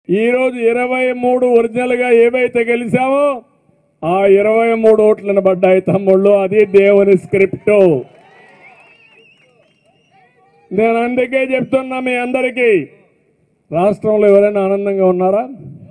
ఈరోజు ఇరవై మూడు ఒరిజినల్గా ఏవైతే గెలిచామో ఆ ఇరవై మూడు ఓట్లను పడ్డాయి తమ్ముళ్ళు అది దేవుని స్క్రిప్టు నేను అందుకే చెప్తున్నా మీ అందరికీ రాష్ట్రంలో ఎవరైనా ఆనందంగా ఉన్నారా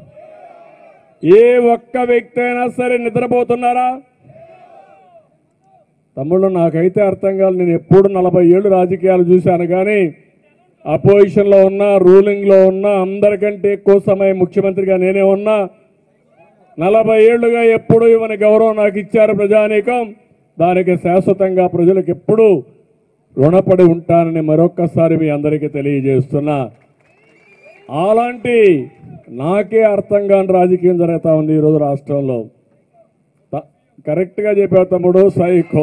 ఏ ఒక్క వ్యక్తి అయినా సరే నిద్రపోతున్నారా తమ్ముళ్ళు నాకైతే అర్థం కాదు నేను ఎప్పుడు నలభై ఏళ్ళు రాజకీయాలు చూశాను కానీ అపోజిషన్లో ఉన్నా రూలింగ్లో ఉన్నా అందరికంటే ఎక్కువ సమయం ముఖ్యమంత్రిగా నేనే ఉన్నా నలభై ఏళ్లుగా ఎప్పుడు ఇవని గౌరవం నాకు ఇచ్చారు ప్రజానీకం దానికి శాశ్వతంగా ప్రజలకు ఎప్పుడూ రుణపడి ఉంటానని మరొక్కసారి మీ అందరికీ తెలియజేస్తున్నా అలాంటి నాకే అర్థం కాని రాజకీయం జరుగుతూ ఉంది ఈరోజు రాష్ట్రంలో త- కరెక్ట్గా చెప్పావు తమ్ముడు సైకో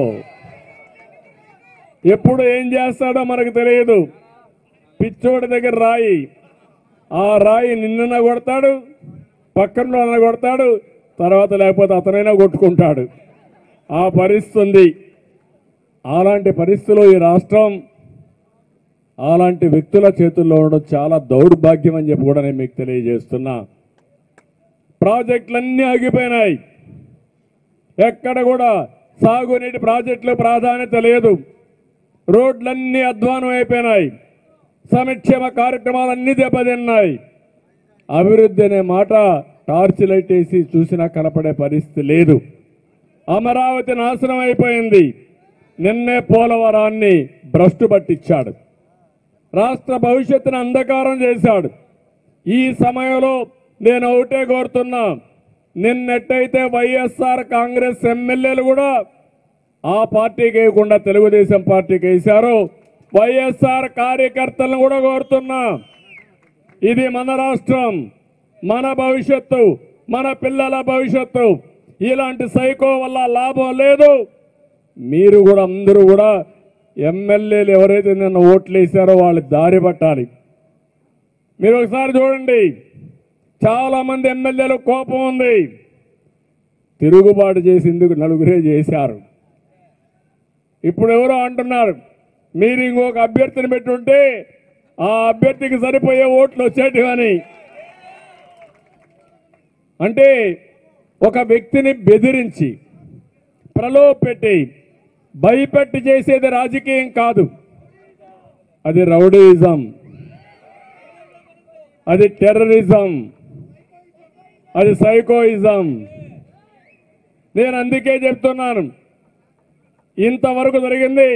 ఎప్పుడు ఏం చేస్తాడో మనకు తెలియదు పిచ్చోడి దగ్గర రాయి ఆ రాయి నిన్న కొడతాడు పక్కన కొడతాడు తర్వాత లేకపోతే అతనైనా కొట్టుకుంటాడు ఆ పరిస్థితి ఉంది అలాంటి పరిస్థితిలో ఈ రాష్ట్రం అలాంటి వ్యక్తుల చేతుల్లో ఉండడం చాలా దౌర్భాగ్యం అని చెప్పి కూడా నేను మీకు తెలియజేస్తున్నా ప్రాజెక్టులన్నీ ఆగిపోయినాయి ఎక్కడ కూడా సాగునీటి ప్రాజెక్టులు ప్రాధాన్యత లేదు రోడ్లన్నీ అధ్వానం అయిపోయినాయి సంక్షేమ కార్యక్రమాలన్నీ దెబ్బతిన్నాయి అభివృద్ధి అనే మాట టార్చ్ లైట్ వేసి చూసినా కనపడే పరిస్థితి లేదు అమరావతి నాశనం అయిపోయింది నిన్నే పోలవరాన్ని భ్రష్టు పట్టించాడు రాష్ట్ర భవిష్యత్తును అంధకారం చేశాడు ఈ సమయంలో నేను ఒకటే కోరుతున్నా నిన్నెట్టయితే వైఎస్ఆర్ కాంగ్రెస్ ఎమ్మెల్యేలు కూడా ఆ పార్టీకి వేయకుండా తెలుగుదేశం పార్టీకి వేశారు వైఎస్ఆర్ కార్యకర్తలను కూడా కోరుతున్నా ఇది మన రాష్ట్రం మన భవిష్యత్తు మన పిల్లల భవిష్యత్తు ఇలాంటి సైకో వల్ల లాభం లేదు మీరు కూడా అందరూ కూడా ఎమ్మెల్యేలు ఎవరైతే నిన్న ఓట్లు వేశారో వాళ్ళు దారి పట్టాలి మీరు ఒకసారి చూడండి చాలా మంది ఎమ్మెల్యేలు కోపం ఉంది తిరుగుబాటు చేసేందుకు నలుగురే చేశారు ఇప్పుడు ఎవరో అంటున్నారు మీరు ఇంకొక అభ్యర్థిని పెట్టుంటే ఆ అభ్యర్థికి సరిపోయే ఓట్లు వచ్చేటివని అంటే ఒక వ్యక్తిని బెదిరించి ప్రలోభపెట్టి భయపెట్టి చేసేది రాజకీయం కాదు అది రౌడీయిజం అది టెర్రరిజం అది సైకోయిజం నేను అందుకే చెప్తున్నాను ఇంతవరకు జరిగింది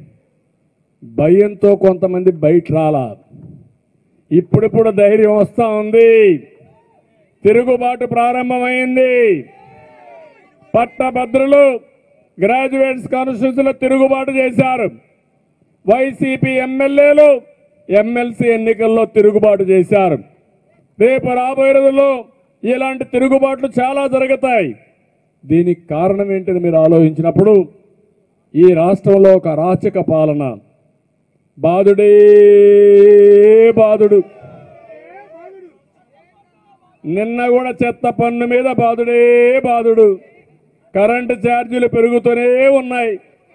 భయంతో కొంతమంది బయట రాలా ఇప్పుడిప్పుడు ధైర్యం వస్తా ఉంది తిరుగుబాటు ప్రారంభమైంది పట్టభద్రులు గ్రాడ్యుయేట్స్ కాన్స్టిట్యూన్సీలో తిరుగుబాటు చేశారు వైసీపీ ఎమ్మెల్యేలు ఎమ్మెల్సీ ఎన్నికల్లో తిరుగుబాటు చేశారు రేపు రాబోయే రోజుల్లో ఇలాంటి తిరుగుబాట్లు చాలా జరుగుతాయి దీనికి కారణం ఏంటని మీరు ఆలోచించినప్పుడు ఈ రాష్ట్రంలో ఒక అరాచక పాలన బాధుడే బాధుడు నిన్న కూడా చెత్త పన్ను మీద బాధుడే బాధుడు కరెంటు ఛార్జీలు పెరుగుతూనే ఉన్నాయి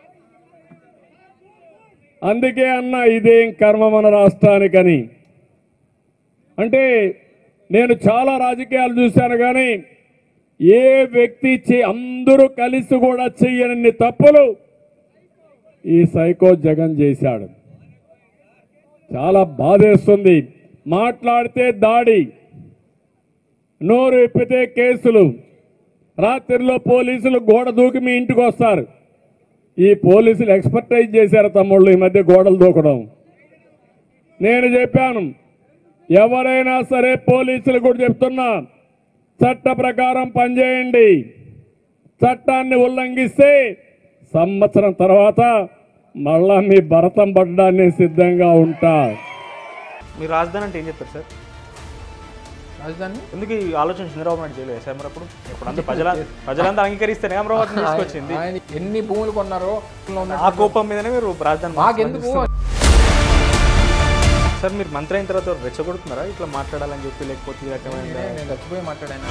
అందుకే అన్న ఇదేం కర్మ మన రాష్ట్రానికని అంటే నేను చాలా రాజకీయాలు చూశాను కానీ ఏ వ్యక్తి చే- అందరూ కలిసి కూడా చెయ్యనన్ని తప్పులు ఈ సైకో జగన్ చేశాడు చాలా బాధేస్తుంది మాట్లాడితే దాడి నోరు విప్పితే కేసులు రాత్రిలో పోలీసులు గోడ దూకి మీ ఇంటికి వస్తారు ఈ పోలీసులు ఎక్స్పర్టైజ్ చేశారు తమ్ముళ్ళు ఈ మధ్య గోడలు దూకడం నేను చెప్పాను ఎవరైనా సరే పోలీసులు కూడా చెప్తున్నా చట్ట ప్రకారం పనిచేయండి చట్టాన్ని ఉల్లంఘిస్తే సంవత్సరం తర్వాత మళ్ళా మీ భరతం పడడానికి సిద్ధంగా ఉంటా మీరు రాజధాని అంటే ఏం చెప్తారు సార్ రాజధాని ఎందుకు ఈ ఆలోచన చంద్రబాబు నాయుడు చేయలేదు సార్ మరి అప్పుడు ఇప్పుడు అంతా ప్రజల ప్రజలంతా అంగీకరిస్తేనే అమరావతిని తీసుకొచ్చింది ఆయన ఎన్ని భూములు కొన్నారో లో ఉన్న- ఆ కోపం మీదనే మీరు రాజధాని మాకెందుకు సార్ మీరు మంత్రి అయిన తర్వాత రెచ్చగొడుతున్నారా ఇట్లా మాట్లాడాలని చెప్పి లేకపోతే ఈ రకమైన నేను చచ్చిపోయి మాట్లాడాను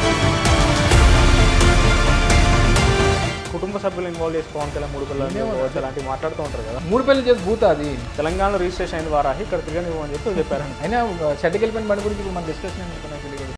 కుటుంబ సభ్యులు ఇన్వాల్వ్ చేసి పవన్ కళ్యాణ్ మూడు పిల్లలు కావచ్చు, అలాంటివి మాట్లాడుతూ ఉంటారు కదా మూడు పెళ్లి చేసి భూత అది తెలంగాణలో రిజిస్ట్రేషన్ అయిన వారాహి ఇక్కడ తిరగనివ్వమని చెప్పి చెప్పారు అయినా షెడ్కి వెళ్ళిపోయిన బండి గురించి ఇప్పుడు మన డిస్కషన్ ఎందుకు నాకు తెలియదు